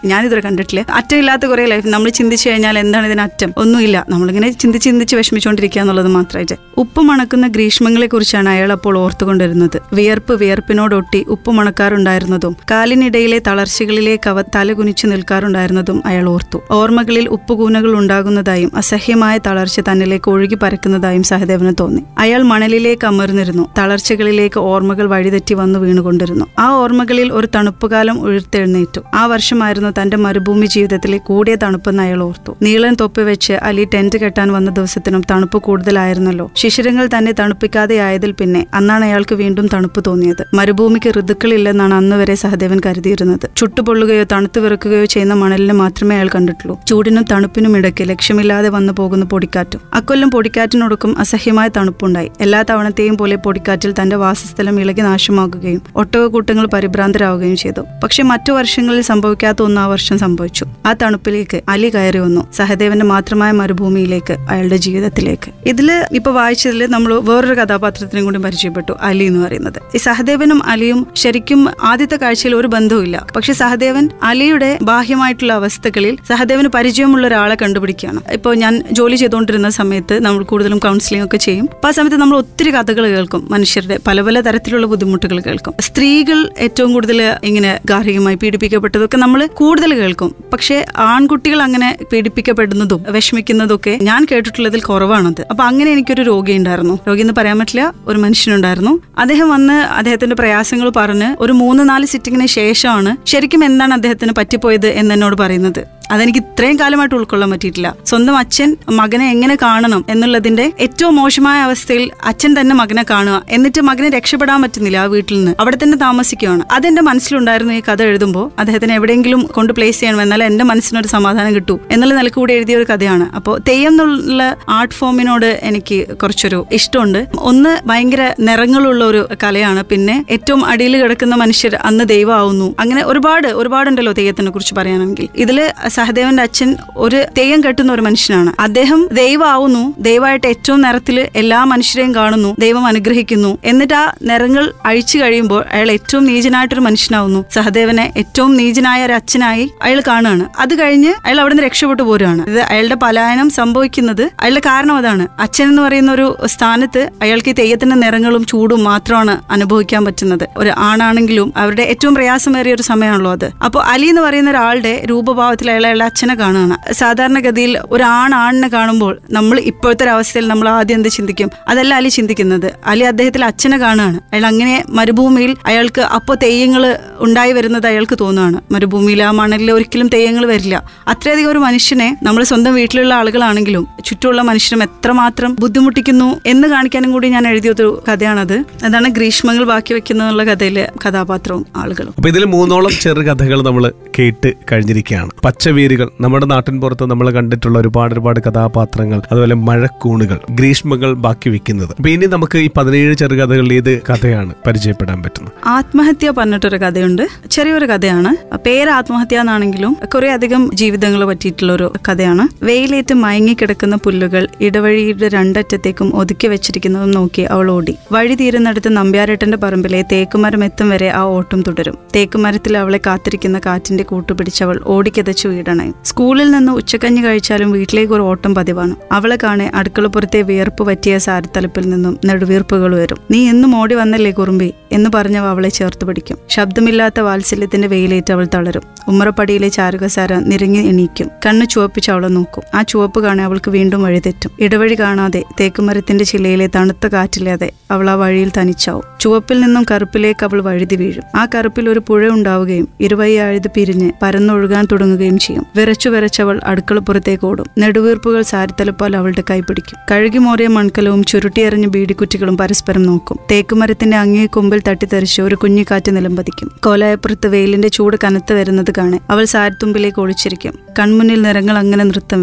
ഞാനിതുവരെ കണ്ടിട്ടില്ല അറ്റമില്ലാത്ത കുറെ ലൈഫ് നമ്മൾ ചിന്തിച്ചു കഴിഞ്ഞാൽ എന്താണ് ഇതിന് അറ്റം ഒന്നുമില്ല നമ്മളിങ്ങനെ ചിന്തിച്ച് ചിന്തിച്ച് വിഷമിച്ചുകൊണ്ടിരിക്കുക എന്നുള്ളത് മാത്രമായിട്ട് ഉപ്പ് മണക്കുന്ന ഗ്രീഷ്മങ്ങളെ കുറിച്ചാണ് അയാൾ അപ്പോൾ ഓർത്തുകൊണ്ടിരുന്നത് വിയർപ്പ് വിയർപ്പിനോടൊട്ടി ഉപ്പ് മണക്കാറുണ്ടായിരുന്നതും കാലിനിടയിലെ തളർച്ചകളിലേക്ക് അവ തലകുനിച്ചു നിൽക്കാറുണ്ടായിരുന്നതും അയാൾ ഓർത്തു ഓർമ്മകളിൽ ഉപ്പുകൂനകൾ ഉണ്ടാകുന്നതായും അസഹ്യമായ തളർച്ച തന്നിലേക്ക് ഒഴുകി പരക്കുന്നതായും സഹദേവന് തോന്നി അയാൾ മണലിലേക്ക് അമർന്നിരുന്നു തളർച്ചകളിലേക്ക് ഓർമ്മകൾ വഴിതെറ്റി വന്നു വീണുകൊണ്ടിരുന്നു ആ ഓർമ്മകളിൽ ഒരു തണുപ്പുകാലം ഉയർത്തെഴുന്നേറ്റു ആ വർഷമായിരുന്നു തന്റെ മരുഭൂമി ജീവിതത്തിലെ കൂടിയ തണുപ്പെന്ന് അയാൾ ഓർത്തു നീളൻ തൊപ്പി വെച്ച് അലി ടെന്റ് കെട്ടാൻ വന്ന ദിവസത്തിനും തണുപ്പ് കൂടുതലായിരുന്നല്ലോ ശിശിരങ്ങൾ തന്നെ തണുപ്പിക്കാതെ ആയതിൽ പിന്നെ അന്നാണ് അയാൾക്ക് വീണ്ടും തണുപ്പ് തോന്നിയത് മരുഭൂമിക്ക് ഋതുക്കളില്ലെന്നാണ് അന്ന് വരെ സഹദേവൻ കരുതിയിരുന്നത് ചുട്ടുപൊള്ളുകയോ തണുത്തു വിറക്കുകയോ ചെയ്യുന്ന മണലിനെ മാത്രമേ അയാൾ കണ്ടിട്ടുള്ളൂ ചൂടിനും തണുപ്പിനും ഇടയ്ക്ക് ലക്ഷ്യമില്ലാതെ വന്നു പോകുന്ന പൊടിക്കാറ്റും അക്കൊല്ലം പൊടിക്കാറ്റിനൊടുക്കും അസഹ്യമായ തണുപ്പുണ്ടായി എല്ലാ തവണത്തെയും പോലെ പൊടിക്കാറ്റിൽ തന്റെ വാസസ്ഥലം ഇളകി നാശമാകുകയും ഒട്ടകക്കൂട്ടങ്ങൾ പരിഭ്രാന്തരാവുകയും ചെയ്തു പക്ഷെ മറ്റു വർഷങ്ങളിൽ സംഭവിക്കാത്ത ഒന്ന് ആ വർഷം സംഭവിച്ചു ആ തണുപ്പിലേക്ക് അലി കയറി വന്നു സഹദേവന്റെ മാത്രമായ മരുഭൂമിയിലേക്ക് അയാളുടെ ജീവിതത്തിലേക്ക് ഇതില് ഇപ്പൊ വായിച്ചതിൽ നമ്മൾ വേറൊരു കഥാപാത്രത്തിനും കൂടി പരിചയപ്പെട്ടു അലി എന്ന് പറയുന്നത് ഈ സഹദേവനും അലിയും ശരിക്കും ആദ്യത്തെ കാഴ്ചയിൽ ഒരു ബന്ധവുമില്ല പക്ഷെ സഹദേവൻ അലിയുടെ ബാഹ്യമായിട്ടുള്ള അവസ്ഥകളിൽ സഹദേവന് പരിചയമുള്ള ഒരാളെ കണ്ടുപിടിക്കുകയാണ് ഇപ്പോൾ ഞാൻ ജോലി ചെയ്തുകൊണ്ടിരുന്ന സമയത്ത് നമ്മൾ കൂടുതലും കൗൺസിലിംഗ് ഒക്കെ ചെയ്യും അപ്പൊ ആ സമയത്ത് നമ്മൾ ഒത്തിരി കഥകൾ കേൾക്കും മനുഷ്യരുടെ പല പല തരത്തിലുള്ള ബുദ്ധിമുട്ടുകൾ കേൾക്കും സ്ത്രീകൾ ഏറ്റവും കൂടുതൽ ഇങ്ങനെ ഗാർഹികമായി പീഡിപ്പിക്കപ്പെട്ടതൊക്കെ നമ്മൾ കൂടുതൽ കേൾക്കും പക്ഷേ ആൺകുട്ടികൾ അങ്ങനെ പീഡിപ്പിക്കപ്പെടുന്നതും വിഷമിക്കുന്നതും ഒക്കെ ഞാൻ കേട്ടിട്ടുള്ളതിൽ കുറവാണത് അപ്പൊ അങ്ങനെ എനിക്കൊരു രോഗി ഉണ്ടായിരുന്നു രോഗി എന്ന് പറയാൻ പറ്റില്ല ഒരു മനുഷ്യനുണ്ടായിരുന്നു അദ്ദേഹം വന്ന് അദ്ദേഹത്തിന്റെ പ്രയാസങ്ങൾ പറഞ്ഞ് ഒരു മൂന്ന് നാല് സിറ്റിങ്ങിന് ശേഷമാണ് ശരിക്കും എന്താണ് അദ്ദേഹത്തിന് പറ്റിപ്പോയത് എന്ന് എന്നോട് പറയുന്നത് അതെനിക്ക് ഇത്രയും കാലമായിട്ട് ഉൾക്കൊള്ളാൻ പറ്റിയിട്ടില്ല സ്വന്തം അച്ഛൻ മകനെ എങ്ങനെ കാണണം എന്നുള്ളതിന്റെ ഏറ്റവും മോശമായ അവസ്ഥയിൽ അച്ഛൻ തന്നെ മകനെ കാണുക എന്നിട്ട് മകനെ രക്ഷപ്പെടാൻ പറ്റുന്നില്ല ആ വീട്ടിൽ നിന്ന് അവിടെ തന്നെ താമസിക്കുകയാണ് അതെന്റെ മനസ്സിലുണ്ടായിരുന്നു ഈ കഥ എഴുതുമ്പോൾ അദ്ദേഹത്തിന് എവിടെയെങ്കിലും കൊണ്ട് പ്ലേസ് ചെയ്യണം എന്നാൽ എന്റെ മനസ്സിനൊരു സമാധാനം കിട്ടൂ എന്നുള്ള നിലക്ക് കൂടി എഴുതിയ ഒരു കഥയാണ് അപ്പോൾ തെയ്യം എന്നുള്ള ആർട്ട് ഫോമിനോട് എനിക്ക് കുറച്ചൊരു ഇഷ്ടമുണ്ട് ഒന്ന് ഭയങ്കര നിറങ്ങളുള്ള ഒരു കലയാണ് പിന്നെ ഏറ്റവും അടിയിൽ കിടക്കുന്ന മനുഷ്യർ അന്ന് ദൈവമാവുന്നു അങ്ങനെ ഒരുപാട് ഒരുപാടുണ്ടല്ലോ തെയ്യത്തിനെ കുറിച്ച് പറയാനെങ്കിൽ ഇതില് സഹദേവന്റെ അച്ഛൻ ഒരു തെയ്യം കെട്ടുന്ന ഒരു മനുഷ്യനാണ് അദ്ദേഹം ദൈവമാവുന്നു ദൈവമായിട്ട് ഏറ്റവും നിറത്തിൽ എല്ലാ മനുഷ്യരെയും കാണുന്നു ദൈവം അനുഗ്രഹിക്കുന്നു എന്നിട്ട് ആ നിറങ്ങൾ അഴിച്ചു കഴിയുമ്പോൾ അയാൾ ഏറ്റവും നീചനായിട്ടൊരു മനുഷ്യനാവുന്നു സഹദേവനെ ഏറ്റവും നീചനായ ഒരു അച്ഛനായി അയാൾ കാണുകയാണ് അത് കഴിഞ്ഞ് അയാൾ അവിടെ നിന്ന് രക്ഷപ്പെട്ടു പോരുകയാണ് ഇത് അയാളുടെ പലായനം സംഭവിക്കുന്നത് അയാളുടെ കാരണം അതാണ് അച്ഛൻ എന്ന് പറയുന്ന ഒരു സ്ഥാനത്ത് അയാൾക്ക് ഈ തെയ്യത്തിന്റെ നിറങ്ങളും ചൂടും മാത്രമാണ് അനുഭവിക്കാൻ പറ്റുന്നത് ഒരു ആണാണെങ്കിലും അവരുടെ ഏറ്റവും പ്രയാസമേറിയ ഒരു സമയമാണല്ലോ അത് അപ്പോൾ അലി എന്ന് പറയുന്ന ഒരാളുടെ രൂപഭാവത്തിൽ അയാൾ അയാളുടെ അച്ഛനെ കാണുകയാണ് സാധാരണഗതിയിൽ ഒരു ആൺ ആണിനെ കാണുമ്പോൾ നമ്മൾ ഇപ്പോഴത്തെ ഒരു അവസ്ഥയിൽ നമ്മൾ ആദ്യം എന്ത് ചിന്തിക്കും അതല്ല അലി ചിന്തിക്കുന്നത് അലി അദ്ദേഹത്തിൽ അച്ഛനെ കാണുകയാണ് അയാൾ അങ്ങനെ മരുഭൂമിയിൽ അയാൾക്ക് അപ്പോൾ തെയ്യങ്ങൾ ഉണ്ടായി വരുന്നത് അയാൾക്ക് തോന്നുകയാണ് മരുഭൂമിയിൽ ആ മണലിൽ ഒരിക്കലും തെയ്യങ്ങൾ വരില്ല അത്രയധികം ഒരു മനുഷ്യനെ നമ്മൾ സ്വന്തം വീട്ടിലുള്ള ആളുകളാണെങ്കിലും ചുറ്റുമുള്ള മനുഷ്യരും എത്രമാത്രം ബുദ്ധിമുട്ടിക്കുന്നു എന്ന് കാണിക്കാനും കൂടി ഞാൻ എഴുതിയൊരു കഥയാണത് അതാണ് ഗ്രീഷ്മങ്ങൾ ബാക്കി വെക്കുന്നുള്ള കഥയിലെ കഥാപാത്രവും ആളുകളും അപ്പൊ ഇതിൽ മൂന്നോളം ചെറു കഥകൾ നമ്മൾ കേട്ട് കഴിഞ്ഞിരിക്കുകയാണ് പച്ചവേരുകൾ നമ്മുടെ നാട്ടിൻ പുറത്ത് നമ്മൾ കണ്ടിട്ടുള്ള ഒരുപാട് ഒരുപാട് കഥാപാത്രങ്ങൾ അതുപോലെ മഴക്കൂണുകൾ ഗ്രീഷ്മകൾ ബാക്കി വെക്കുന്നത് അപ്പൊ ഇനി നമുക്ക് ഈ പതിനേഴ് ചെറുകഥകളിൽ ഏത് കഥയാണ് പരിചയപ്പെടാൻ പറ്റുന്നത് ആത്മഹത്യ പറഞ്ഞിട്ടൊരു കഥയുണ്ട് ചെറിയൊരു കഥയാണ് പേര് ആത്മഹത്യ എന്നാണെങ്കിലും കുറെ അധികം ജീവിതങ്ങളെ പറ്റിയിട്ടുള്ള ഒരു കഥയാണ് വെയിലേറ്റ് മയങ്ങിക്കിടക്കുന്ന പുല്ലുകൾ ഇടവഴിയുടെ രണ്ടറ്റത്തേക്കും ഒതുക്കി വെച്ചിരിക്കുന്നതും നോക്കി അവൾ ഓടി വഴി തീരുന്നിടത്ത് നമ്പ്യാരേട്ടന്റെ പറമ്പിലെ തേക്കുമരം എത്തും വരെ ആ ഓട്ടം തുടരും തേക്കുമരത്തിൽ അവളെ കാത്തിരിക്കുന്ന കാറ്റിന്റെ കൂട്ടുപിടിച്ചവൾ ഓടിക്കതച്ചു വീടണയും സ്കൂളിൽ നിന്ന് ഉച്ചക്കഞ്ഞി കഴിച്ചാലും വീട്ടിലേക്ക് ഒരു ഓട്ടം പതിവാണ് അവളെ കാണെ അടുക്കളപ്പുറത്തെ വിയർപ്പ് പറ്റിയ സാരത്തലപ്പിൽ നിന്നും നെടുവീർപ്പുകൾ വരും നീ എന്നും ഓടി വന്നല്ലേ കുറുമ്പി എന്ന് പറഞ്ഞവ അവളെ ചേർത്ത് പിടിക്കും ശബ്ദമില്ലാത്ത വാത്സല്യത്തിന്റെ വെയിലേറ്റ് അവൾ തളരും ഉമ്മറപ്പടിയിലെ ചാരുകസാര നിരങ്ങി എണീക്കും കണ്ണ് ചുവപ്പിച്ച് അവളെ നോക്കും ആ ചുവപ്പ് കാണെ അവൾക്ക് വീണ്ടും വഴിതെറ്റും ഇടവഴി കാണാതെ തേക്കുമരത്തിന്റെ ചില്ലയിലെ തണുത്ത കാറ്റില്ലാതെ അവൾ ആ വഴിയിൽ തനിച്ചാവും ചുവപ്പിൽ നിന്നും കറുപ്പിലേക്ക് അവൾ വഴുതി വീഴും ആ കറുപ്പിൽ ഒരു പുഴ ഉണ്ടാവുകയും ഇരുവൈ ആഴുത് പിരിഞ്ഞ് പരന്നൊഴുകാൻ തുടങ്ങുകയും ചെയ്യും വിറച്ചു വിറച്ചവൾ അടുക്കളപ്പുറത്തേക്ക് ഓടും നെടുവീർപ്പുകൾ സാരിത്തലപ്പാൽ അവളുടെ കൈ പിടിക്കും കഴുകിമോറിയ മൺകലവും ചുരുട്ടിയെറിഞ്ഞ ബീഡിക്കുറ്റികളും പരസ്പരം നോക്കും തേക്കുമരത്തിന്റെ അങ്ങേ കൊമ്പിൽ തട്ടിത്തെറിച്ച് ഒരു കുഞ്ഞിക്കാറ്റ് നിലംപതിക്കും കോലായപ്പുറത്ത് വെയിലിന്റെ ചൂട് കനത്ത് വരുന്നത് കാണെ അവൾ സാരിത്തുമ്പിലേക്ക് ഒളിച്ചിരിക്കും കൺമുന്നിൽ നിറങ്ങൾ അങ്ങനെ നൃത്തം വെക്കും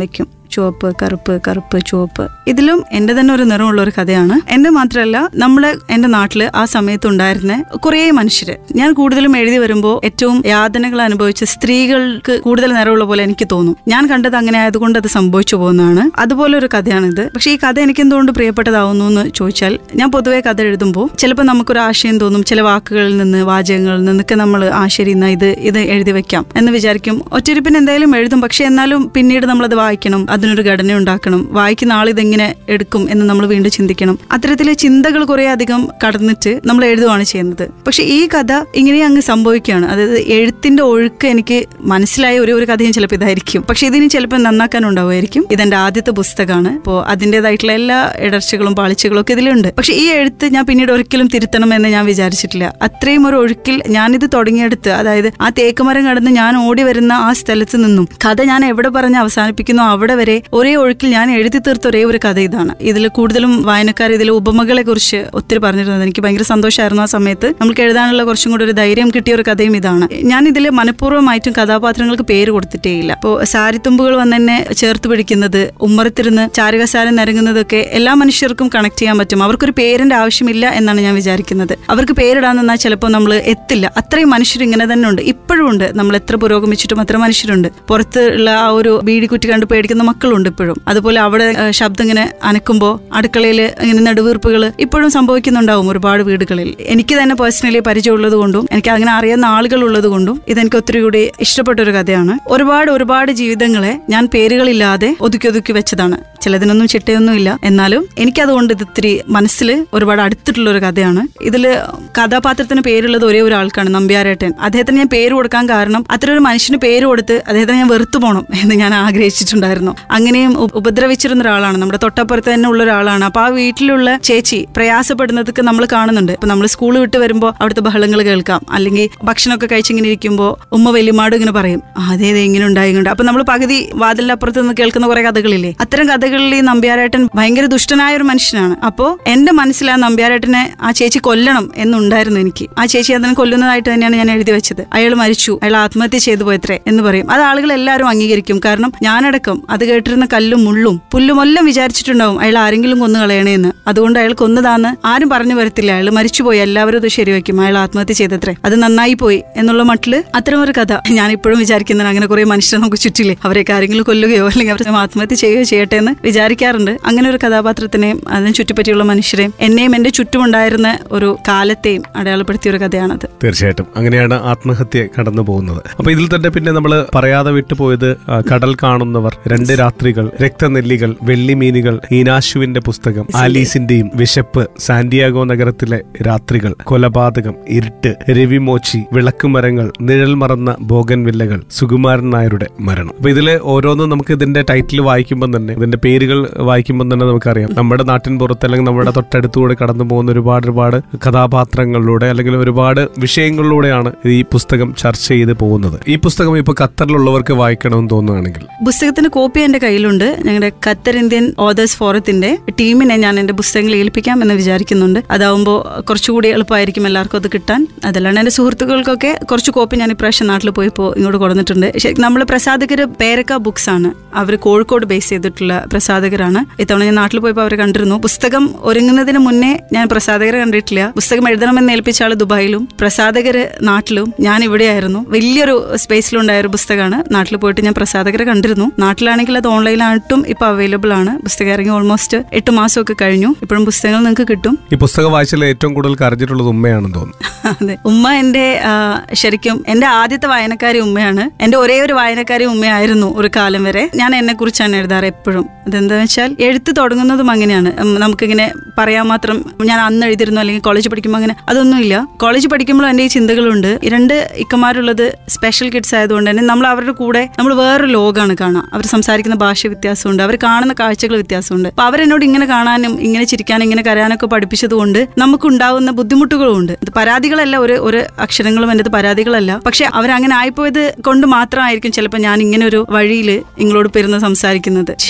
ചുവപ്പ് കറുപ്പ് കറുപ്പ് ചുവപ്പ് ഇതിലും എന്റെ തന്നെ ഒരു നിറമുള്ള ഒരു കഥയാണ് എന്റെ മാത്രമല്ല നമ്മുടെ എന്റെ നാട്ടില് ആ സമയത്ത് ഉണ്ടായിരുന്ന കുറേ മനുഷ്യര് ഞാൻ കൂടുതലും എഴുതി വരുമ്പോൾ ഏറ്റവും യാതനകൾ അനുഭവിച്ച സ്ത്രീകൾക്ക് കൂടുതൽ നിറമുള്ള പോലെ എനിക്ക് തോന്നും ഞാൻ കണ്ടത് അങ്ങനെ ആയതുകൊണ്ട് അത് സംഭവിച്ചു പോകുന്നതാണ് അതുപോലെ ഒരു കഥയാണിത് പക്ഷേ ഈ കഥ എനിക്ക് എന്തുകൊണ്ട് പ്രിയപ്പെട്ടതാവുന്നു എന്ന് ചോദിച്ചാൽ ഞാൻ പൊതുവേ കഥ എഴുതുമ്പോൾ ചിലപ്പോൾ നമുക്കൊരു ആശയം തോന്നും ചില വാക്കുകളിൽ നിന്ന് വാചകങ്ങളിൽ നിന്നൊക്കെ നമ്മൾ ആ ശരി എന്നാ ഇത് ഇത് എഴുതി വെക്കാം എന്ന് വിചാരിക്കും ഒറ്റരിപ്പിന് എന്തായാലും എഴുതും പക്ഷെ എന്നാലും പിന്നീട് നമ്മളത് വായിക്കണം അതിനൊരു ഘടന ഉണ്ടാക്കണം വായിക്കുന്ന ആൾ ഇതെങ്ങനെ എടുക്കും എന്ന് നമ്മൾ വീണ്ടും ചിന്തിക്കണം അത്തരത്തിലെ ചിന്തകൾ കുറെ അധികം കടന്നിട്ട് നമ്മൾ എഴുതുകയാണ് ചെയ്യുന്നത് പക്ഷെ ഈ കഥ ഇങ്ങനെ അങ്ങ് സംഭവിക്കുകയാണ് അതായത് എഴുത്തിന്റെ ഒഴുക്ക് എനിക്ക് മനസ്സിലായ ഒരു ഒരു കഥയും ചിലപ്പോൾ ഇതായിരിക്കും പക്ഷെ ഇതിന് ചിലപ്പോൾ നന്നാക്കാനുണ്ടാവുമായിരിക്കും ഇതെന്റെ ആദ്യത്തെ പുസ്തകമാണ് അപ്പോൾ അതിൻ്റെതായിട്ടുള്ള എല്ലാ ഇടർച്ചകളും പാളിച്ചകളും ഒക്കെ ഇതിലുണ്ട് പക്ഷെ ഈ എഴുത്ത് ഞാൻ പിന്നീട് ഒരിക്കലും തിരുത്തണം എന്ന് ഞാൻ വിചാരിച്ചിട്ടില്ല അത്രയും ഒരു ഒഴുക്കിൽ ഞാനിത് തുടങ്ങിയെടുത്ത് അതായത് ആ തേക്കുമരം കടന്ന് ഞാൻ ഓടി വരുന്ന ആ സ്ഥലത്ത് നിന്നും കഥ ഞാൻ എവിടെ പറഞ്ഞ് അവസാനിപ്പിക്കുന്നു അവിടെ വരെ ഒരേ ഒഴുക്കിൽ ഞാൻ എഴുതി തീർത്ത ഒരേ ഒരു കഥ ഇതാണ് ഇതിൽ കൂടുതലും വായനക്കാർ ഇതിലെ ഉപമകളെ കുറിച്ച് ഒത്തിരി പറഞ്ഞിരുന്നത് എനിക്ക് ഭയങ്കര സന്തോഷമായിരുന്നു ആ സമയത്ത് നമുക്ക് എഴുതാനുള്ള കുറച്ചും കൂടി ഒരു ധൈര്യം കിട്ടിയ ഒരു കഥയും ഇതാണ് ഞാൻ ഇതിൽ മനഃപൂർവ്വമായിട്ടും കഥാപാത്രങ്ങൾക്ക് പേര് കൊടുത്തിട്ടേയില്ല അപ്പോൾ സാരിത്തുമ്പുകൾ വന്ന് എന്നെ ചേർത്ത് പിടിക്കുന്നത് ഉമ്മറത്തിരുന്ന് ചാരുകസാരം നിരങ്ങുന്നതൊക്കെ എല്ലാ മനുഷ്യർക്കും കണക്ട് ചെയ്യാൻ പറ്റും അവർക്കൊരു പേരിന്റെ ആവശ്യമില്ല എന്നാണ് ഞാൻ വിചാരിക്കുന്നത് അവർക്ക് പേരിടാൻ നിന്നാൽ ചിലപ്പോൾ നമ്മൾ എത്തില്ല അത്രയും മനുഷ്യർ ഇങ്ങനെ തന്നെ ഉണ്ട് ഇപ്പോഴും ഉണ്ട് നമ്മൾ എത്ര പുരോഗമിച്ചിട്ടും അത്ര മനുഷ്യരുണ്ട് പുറത്ത് ഉള്ള ആ ഒരു ബീഡി കുറ്റി കണ്ട് പേടിക്കുന്ന മക്കളുണ്ട് ഇപ്പോഴും അതുപോലെ അവിടെ ആ, ശബ്ദം ഇങ്ങനെ അനക്കുമ്പോൾ അടുക്കളയിൽ ഇങ്ങനെ നെടുവീർപ്പുകൾ ഇപ്പോഴും സംഭവിക്കുന്നുണ്ടാവും ഒരുപാട് വീടുകളിൽ എനിക്ക് തന്നെ പേഴ്സണലി പരിചയമുള്ളത് കൊണ്ടും എനിക്ക് അങ്ങനെ അറിയുന്ന ആളുകൾ ഉള്ളത് കൊണ്ടും ഇതെനിക്ക് ഒത്തിരി കൂടി ഇഷ്ടപ്പെട്ട ഒരു കഥയാണ് ഒരുപാട് ഒരുപാട് ജീവിതങ്ങളെ ഞാൻ പേരുകളില്ലാതെ ഒതുക്കി ഒതുക്കി വെച്ചതാണ് ചിലതിനൊന്നും ചിട്ടയൊന്നും ഇല്ല എന്നാലും എനിക്കതുകൊണ്ട് ഇത് ഇത്തിരി മനസ്സിൽ ഒരുപാട് അടുത്തിട്ടുള്ള ഒരു കഥയാണ് ഇതില് കഥാപാത്രത്തിന് പേരുള്ളത് ഒരേ ഒരാൾക്കാണ് നമ്പ്യാരേട്ടൻ അദ്ദേഹത്തിന് ഞാൻ പേര് കൊടുക്കാൻ കാരണം അത്ര ഒരു മനുഷ്യന് പേര് കൊടുത്ത് അദ്ദേഹത്തിന് ഞാൻ വെറുത്തു പോകണം എന്ന് ഞാൻ ആഗ്രഹിച്ചിട്ടുണ്ടായിരുന്നു അങ്ങനെയും ഉ- ഉപദ്രവിച്ചിരുന്ന ഒരാളാണ് നമ്മുടെ തൊട്ടപ്പുറത്ത് തന്നെ ഉള്ള ഒരാളാണ് അപ്പൊ ആ വീട്ടിലുള്ള ചേച്ചി പ്രയാസപ്പെടുന്നതൊക്കെ നമ്മൾ കാണുന്നുണ്ട് ഇപ്പൊ നമ്മൾ സ്കൂൾ വിട്ട് വരുമ്പോൾ അവിടുത്തെ ബഹളങ്ങൾ കേൾക്കാം അല്ലെങ്കിൽ ഭക്ഷണമൊക്കെ കഴിച്ചിങ്ങനെ ഇരിക്കുമ്പോൾ ഉമ്മ വലിയമാട് ഇങ്ങനെ പറയും "ആ, അതേ ദേ ഇങ്ങനെ ഉണ്ടായിട്ടുണ്ട് അപ്പൊ നമ്മൾ പകുതി വാതിലിന്റെ അപ്പുറത്ത് നിന്ന് കേൾക്കുന്ന കുറെ കഥകളില്ലേ അത്തരം കഥകളിൽ ഈ നമ്പ്യാരേട്ടൻ ഭയങ്കര ദുഷ്ടനായ ഒരു മനുഷ്യനാണ് അപ്പോ എന്റെ മനസ്സിൽ ആ നമ്പ്യാരേട്ടനെ ആ ചേച്ചി കൊല്ലണം എന്നുണ്ടായിരുന്നു എനിക്ക് ആ ചേച്ചി അതിനെ കൊല്ലുന്നതായിട്ട് തന്നെയാണ് ഞാൻ എഴുതി വെച്ചത് അയാൾ മരിച്ചു അയാൾ ആത്മഹത്യ ചെയ്തു പോയത്രേ എന്ന് പറയും അത് ആളുകൾ എല്ലാവരും അംഗീകരിക്കും കാരണം ഞാനടക്കം അത് കേട്ടിരുന്ന കല്ലും മുള്ളും പുല്ലുമെല്ലാം വിചാരിച്ചിട്ടുണ്ടാവും അയാൾ ആരെങ്കിലും കൊന്നു കളയണേന്ന് അതുകൊണ്ട് അയാൾ കൊന്നതാന്ന് ആരും പറഞ്ഞു വരത്തില്ല അയാൾ മരിച്ചുപോയി എല്ലാവരും അത് ശരിവെക്കും അയാൾ ആത്മഹത്യ ചെയ്തത്രേ അത് നന്നായി പോയി എന്നുള്ള മട്ടില് അത്തരം ഒരു കഥ ഞാൻ ഇപ്പോഴും വിചാരിക്കുന്നതാണ് അങ്ങനെ കുറെ മനുഷ്യരെ നമുക്ക് ചുറ്റില്ലേ അവരെയൊക്കെ ആരെങ്കിലും കൊല്ലുകയോ അല്ലെങ്കിൽ അവർ ആത്മഹത്യ ചെയ്യുകയോ ചെയ്യട്ടെ എന്ന് വിചാരിക്കാറുണ്ട് അങ്ങനെ ഒരു കഥാപാത്രത്തിനെയും അതിനെ ചുറ്റിപ്പറ്റിയുള്ള മനുഷ്യരെയും എന്നെയും എന്റെ ചുറ്റുമുണ്ടായിരുന്ന ഒരു കാലത്തെയും അടയാളപ്പെടുത്തിയ ഒരു കഥയാണത് തീർച്ചയായിട്ടും അങ്ങനെയാണ് ആത്മഹത്യ കടന്നു പോകുന്നത് അപ്പൊ ഇതിൽ തന്നെ പിന്നെ നമ്മൾ പറയാതെ വിട്ടുപോയത് ആ, കടൽ കാണുന്നവർ രണ്ട് രാത്രികൾ രക്തനെല്ലികൾ വെള്ളിമീനുകൾ ഈനാശുവിന്റെ പുസ്തകം ആലീസിന്റെയും വിശപ്പ് സാന്റിയാഗോ നഗരത്തിലെ രാത്രികൾ കൊലപാതകം ഇരുട്ട് രവിമോച്ചി വിളക്കുമരങ്ങൾ നിഴൽ മറന്ന ബോഗൻവില്ലകൾ സുകുമാരൻ നായരുടെ മരണം അപ്പൊ ഇതില് ഓരോന്നും നമുക്ക് ഇതിന്റെ ടൈറ്റിൽ വായിക്കുമ്പോൾ തന്നെ ഇതിന്റെ പേരുകൾ വായിക്കുമ്പോൾ തന്നെ നമുക്കറിയാം നമ്മുടെ നാട്ടിൻ പുറത്ത് അല്ലെങ്കിൽ നമ്മുടെ തൊട്ടടുത്തുകൂടെ കടന്നു പോകുന്ന ഒരുപാട് ഒരുപാട് കഥാപാത്രങ്ങളിലൂടെ അല്ലെങ്കിൽ ഒരുപാട് വിഷയങ്ങളിലൂടെയാണ് ഈ പുസ്തകം ചർച്ച ചെയ്ത് പോകുന്നത് ഈ പുസ്തകം ഇപ്പൊ ഖത്തറിലുള്ളവർക്ക് വായിക്കണമെന്ന് തോന്നുകയാണെങ്കിൽ പുസ്തകത്തിന്റെ കോപ്പി എന്റെ കയ്യിലുണ്ട് ഞങ്ങളുടെ ഖത്തർ ഇന്ത്യൻ ഓതേഴ്സ് ഫോറത്തിന്റെ ടീമിനെ ഞാൻ എന്റെ പുസ്തകങ്ങൾ ഏൽപ്പിക്കാം എന്ന് വിചാരിക്കുന്നുണ്ട് അതാവുമ്പോൾ കുറച്ചുകൂടി എളുപ്പമായിരിക്കും എല്ലാവർക്കും അത് കിട്ടാൻ അതല്ലാണ്ട് എന്റെ സുഹൃത്തുക്കൾക്കൊക്കെ കുറച്ച് കോപ്പി ഞാൻ ഇപ്രാവശ്യം നാട്ടിൽ പോയപ്പോൾ ഇങ്ങോട്ട് കൊടുത്തിട്ടുണ്ട് ശരിക്കും നമ്മൾ പ്രസാധകർ പേരക്ക ബുക്സ് ആണ് അവർ കോഴിക്കോട് ബേസ് ചെയ്തിട്ടുള്ള പ്രസാധകരാണ് ഇത്തവണ ഞാൻ നാട്ടിൽ പോയപ്പോൾ അവരെ കണ്ടിരുന്നു പുസ്തകം ഒരുങ്ങുന്നതിന് മുന്നേ ഞാൻ പ്രസാധകരെ കണ്ടിട്ടില്ല പുസ്തകം എഴുതണമെന്ന് ഏൽപ്പിച്ച ആള് ദുബായിലും പ്രസാധകര് നാട്ടിലും ഞാൻ ഇവിടെയായിരുന്നു വലിയൊരു സ്പേസിലുണ്ടായ ഒരു പുസ്തകമാണ് നാട്ടിൽ പോയിട്ട് ഞാൻ പ്രസാധകരെ കണ്ടിരുന്നു നാട്ടിലാണെങ്കിൽ അത് ഓൺലൈനായിട്ടും ഇപ്പൊ അവൈലബിൾ ആണ് പുസ്തകം ഇറങ്ങി ഓൾമോസ്റ്റ് എട്ട് മാസമൊക്കെ കഴിഞ്ഞു ഇപ്പോഴും പുസ്തകങ്ങൾ നിങ്ങൾക്ക് കിട്ടും ഈ പുസ്തകം വായിച്ചാൽ ഏറ്റവും കൂടുതൽ കരഞ്ഞിട്ടുള്ളത് ഉമ്മയാണെന്ന് തോന്നുന്നു അതെ ഉമ്മ എന്റെ ആ, ശരിക്കും എന്റെ ആദ്യത്തെ വായനക്കാരി ഉമ്മയാണ് എന്റെ ഒരേ ഒരു വായനക്കാരി ഉമ്മയായിരുന്നു ഒരു കാലം വരെ ഞാൻ എന്നെ കുറിച്ചാണ് എഴുതാറ് എപ്പോഴും അതെന്താ വെച്ചാൽ എഴുത്ത് തുടങ്ങുന്നതും അങ്ങനെയാണ് ഉം, നമുക്കിങ്ങനെ പറയാൻ മാത്രം ഞാൻ അന്ന് എഴുതിയിരുന്നു അല്ലെങ്കിൽ കോളേജ് പഠിക്കുമ്പോൾ അങ്ങനെ അതൊന്നുമില്ല കോളേജ് പഠിക്കുമ്പോൾ എൻ്റെ ഈ ചിന്തകളുണ്ട് ഈ രണ്ട് ഇക്കമാരുള്ളത് സ്പെഷ്യൽ കിഡ്സ് ആയതുകൊണ്ട് തന്നെ നമ്മൾ അവരുടെ കൂടെ നമ്മൾ വേറൊരു ലോകമാണ് കാണുക അവർ സംസാരിക്കുന്ന ഭാഷ വ്യത്യാസമുണ്ട് അവർ കാണുന്ന കാഴ്ചകൾ വ്യത്യാസമുണ്ട് അപ്പൊ അവരെന്നോട് ഇങ്ങനെ കാണാനും ഇങ്ങനെ ചിരിക്കാനും ഇങ്ങനെ കരയാനൊക്കെ പഠിപ്പിച്ചത് കൊണ്ട് നമുക്കുണ്ടാവുന്ന ബുദ്ധിമുട്ടുകളും ഉണ്ട് ഇത് പരാതികളല്ല ഒരു ഒരു അക്ഷരങ്ങളും എൻ്റെ പരാതികളല്ല പക്ഷെ അവരങ്ങനെ ആയിപ്പോയത് കൊണ്ട് മാത്രമായിരിക്കും ചിലപ്പോൾ ഞാൻ ഇങ്ങനെ ഒരു വഴിയിൽ നിങ്ങളോട് പെരുന്ന് സംസാരിക്കുന്നത് ശരിക്കും എൻ്റെ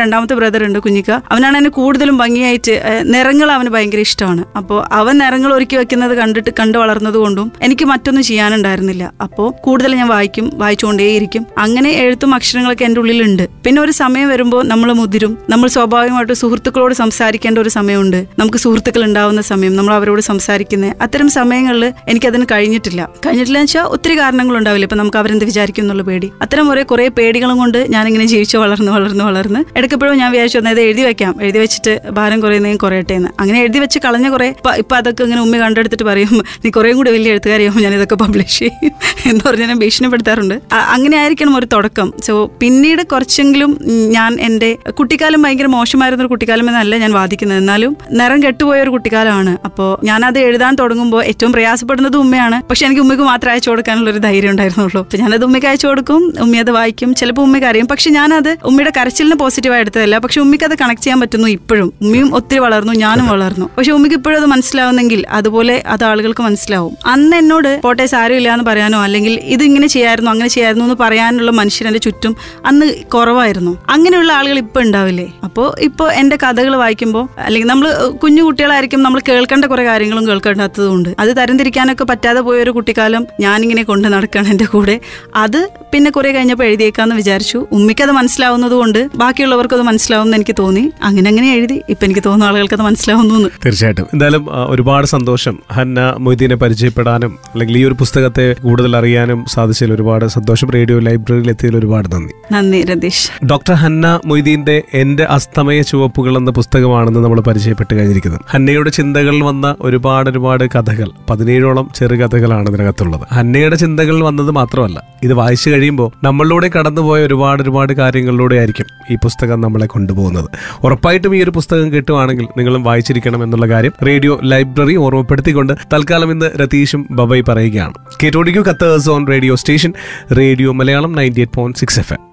രണ്ടാമത്തെ ബ്രദർ ഉണ്ട് കുഞ്ഞിക്ക അവനാണ് എന്നെ കൂടുതലും ഭംഗിയായിട്ട് ഏഹ്, നിറങ്ങൾ അവന് ഭയങ്കര ഇഷ്ടമാണ് അപ്പോൾ അവൻ നിറങ്ങൾ ഒരുക്കി വെക്കുന്നത് കണ്ടിട്ട് കണ്ടു വളർന്നത് കൊണ്ടും എനിക്ക് മറ്റൊന്നും ചെയ്യാനുണ്ടായിരുന്നില്ല അപ്പോൾ കൂടുതൽ ഞാൻ വായിക്കും വായിച്ചുകൊണ്ടേയിരിക്കും അങ്ങനെ എഴുത്തും അക്ഷരങ്ങളൊക്കെ എൻ്റെ ഉള്ളിലുണ്ട് പിന്നെ ഒരു സമയം വരുമ്പോൾ നമ്മൾ മുതിരും നമ്മൾ സ്വാഭാവികമായിട്ട് സുഹൃത്തുക്കളോട് സംസാരിക്കേണ്ട ഒരു സമയമുണ്ട് നമുക്ക് സുഹൃത്തുക്കൾ ഉണ്ടാവുന്ന സമയം നമ്മൾ അവരോട് സംസാരിക്കുന്നത് അത്തരം സമയങ്ങളിൽ എനിക്കതിന് കഴിഞ്ഞിട്ടില്ല കഴിഞ്ഞിട്ടില്ല എന്ന് വെച്ചാൽ ഒത്തിരി കാരണങ്ങളുണ്ടാവില്ല ഇപ്പം നമുക്ക് അവരെന്ത് വിചാരിക്കും എന്നുള്ള പേടി അത്തരം ഒരേ കുറേ പേടികളും കൊണ്ട് ഞാനിങ്ങനെ ജീവിച്ച് വളർന്ന് വളർന്ന് വളർന്ന് ഇടയ്ക്കെപ്പോഴും ഞാൻ വിചാരിച്ചു എന്നാൽ ഇത് എഴുതി വെക്കാം എഴുതി വെച്ചിട്ട് ഭാരം കുറയുന്നതും കുറയട്ടെ എന്ന് അങ്ങനെ എഴുതി വെച്ച് കളഞ്ഞ കുറേ ഇപ്പം ഇപ്പം അതൊക്കെ ഇങ്ങനെ ഉമ്മ കണ്ടെടുത്തിട്ട് പറയും നീ കുറേ കൂടി വലിയ എഴുത്തുകാരിയാകുമ്പോൾ ഞാൻ ഇതൊക്കെ പബ്ലിഷ് ചെയ്യും എന്ന് പറഞ്ഞ് ഞാൻ ഭീഷണിപ്പെടുത്താറുണ്ട് അ- അങ്ങനെ ആയിരിക്കണം ഒരു തുടക്കം സോ പിന്നീട് കുറച്ചെങ്കിലും ഉം, ഞാൻ എൻ്റെ കുട്ടിക്കാലം ഭയങ്കര മോശമായിരുന്ന ഒരു കുട്ടിക്കാലം എന്നല്ല ഞാൻ വാദിക്കുന്നത് എന്നാലും നിറം കെട്ടുപോയ ഒരു കുട്ടിക്കാലമാണ് അപ്പോൾ ഞാനത് എഴുതാൻ തുടങ്ങുമ്പോൾ ഏറ്റവും പ്രയാസപ്പെടുന്നത് ഉമ്മയാണ് പക്ഷെ എനിക്ക് ഉമ്മയ്ക്ക് മാത്രം അയച്ചു കൊടുക്കാനുള്ള ഒരു ധൈര്യം ഉണ്ടായിരുന്നുള്ളൂ അപ്പോൾ ഞാനത് ഉമ്മയ്ക്ക് അയച്ചു കൊടുക്കും ഉമ്മ അത് വായിക്കും ചിലപ്പോൾ ഉമ്മയ്ക്ക് അറിയും പക്ഷെ ഞാനത് ഉമ്മയുടെ കരച്ചിലിന് പോസിറ്റീവായി എടുത്തതല്ല പക്ഷെ ഉമ്മയ്ക്ക് അത് കണക്ട് ചെയ്യാൻ പറ്റുന്നു ഇപ്പോഴും ഉമ്മയും ഒത്തിരി വളർന്നു ഞാനും വളർന്നു പക്ഷെ ഉമ്മയ്ക്ക് ഇപ്പോഴും അത് മനസ്സിലാവുന്നെങ്കിൽ അതുപോലെ അത് ആളുകൾക്ക് മനസ്സിലാവും അന്ന് എന്നോട് പോട്ടെ സാരമില്ല എന്ന് പറയാനോ അല്ലെങ്കിൽ ഇത് ഇങ്ങനെ ചെയ്യായിരുന്നു അങ്ങനെ ചെയ്യായിരുന്നു എന്ന് പറയാനുള്ള മനുഷ്യർ എൻ്റെ ചുറ്റും അന്ന് കുറവായിരുന്നു അങ്ങനെയുള്ള ആളുകൾ ഇപ്പൊ ഉണ്ടാവില്ലേ അപ്പോൾ ഇപ്പോൾ എൻ്റെ കഥകൾ വായിക്കുമ്പോൾ അല്ലെങ്കിൽ നമ്മൾ കുഞ്ഞു കുട്ടികളായിരിക്കും നമ്മൾ കേൾക്കേണ്ട കുറെ കാര്യങ്ങളും കേൾക്കേണ്ടാത്തതുകൊണ്ട് അത് തരംതിരിക്കാനൊക്കെ പറ്റാതെ പോയ ഒരു കുട്ടിക്കാലം ഞാനിങ്ങനെ കൊണ്ട് നടക്കുകയാണ് എൻ്റെ കൂടെ അത് പിന്നെ കുറെ കഴിഞ്ഞപ്പോൾ എഴുതിയേക്കാന്ന് വിചാരിച്ചു ഉമ്മിക്കത് മനസ്സിലാവുന്നത് കൊണ്ട് ബാക്കിയുള്ളവർക്കും അത് മനസ്സിലാവുമെന്ന് എനിക്ക് തോന്നി അങ്ങനെ അങ്ങനെ എഴുതി ഇപ്പം എനിക്ക് തോന്നുന്നു ആളുകൾക്ക് അത് മനസ്സിലാവുന്നു എന്ന് തീർച്ചയായിട്ടും എന്തായാലും ആ, ഒരുപാട് സന്തോഷം ഹന്ന മൊയ്തീനെ പരിചയപ്പെടാനും അല്ലെങ്കിൽ ഈ ഒരു പുസ്തകത്തെ കൂടുതൽ അറിയാനും സാധിച്ചതിൽ ഒരുപാട് സന്തോഷം റേഡിയോ ലൈബ്രറിയിൽ എത്തിയതിൽ ഒരുപാട് നന്ദി നന്ദി രതീഷ് ഡോക്ടർ ഹന്ന മൊയ്തീന്റെ എന്റെ അസ്തമയ ചുവപ്പുകൾ എന്ന പുസ്തകമാണെന്ന് നമ്മൾ പരിചയപ്പെട്ട് കഴിഞ്ഞിരിക്കുന്നത് ഹന്നയുടെ ചിന്തകളിൽ വന്ന ഒരുപാട് ഒരുപാട് കഥകൾ പതിനേഴോളം ചെറുകഥകളാണ് ഇതിനകത്തുള്ളത് ഹന്നയുടെ ചിന്തകളിൽ വന്നത് മാത്രമല്ല ഇത് വായിച്ചു കഴിയുമ്പോൾ നമ്മളിലൂടെ കടന്നുപോയ ഒരുപാട് ഒരുപാട് കാര്യങ്ങളിലൂടെ ആയിരിക്കും ഈ പുസ്തകം നമ്മളെ കൊണ്ടുപോകുന്നത് ഉറപ്പായിട്ടും ഈ ഒരു പുസ്തകം കിട്ടുവാണെങ്കിൽ നിങ്ങളും വായിച്ചിരിക്കണം എന്നുള്ള കാര്യം റേഡിയോ ലൈബ്രറി ഓർമ്മപ്പെടുത്തിക്കൊണ്ട് തൽക്കാലം ഇന്ന് രതീഷും ബബൈ പറയുകയാണ് കേട്ടോടിക്കൂ കത്തേഴ്സ് on radio station radio Malayalam ninety eight point six F M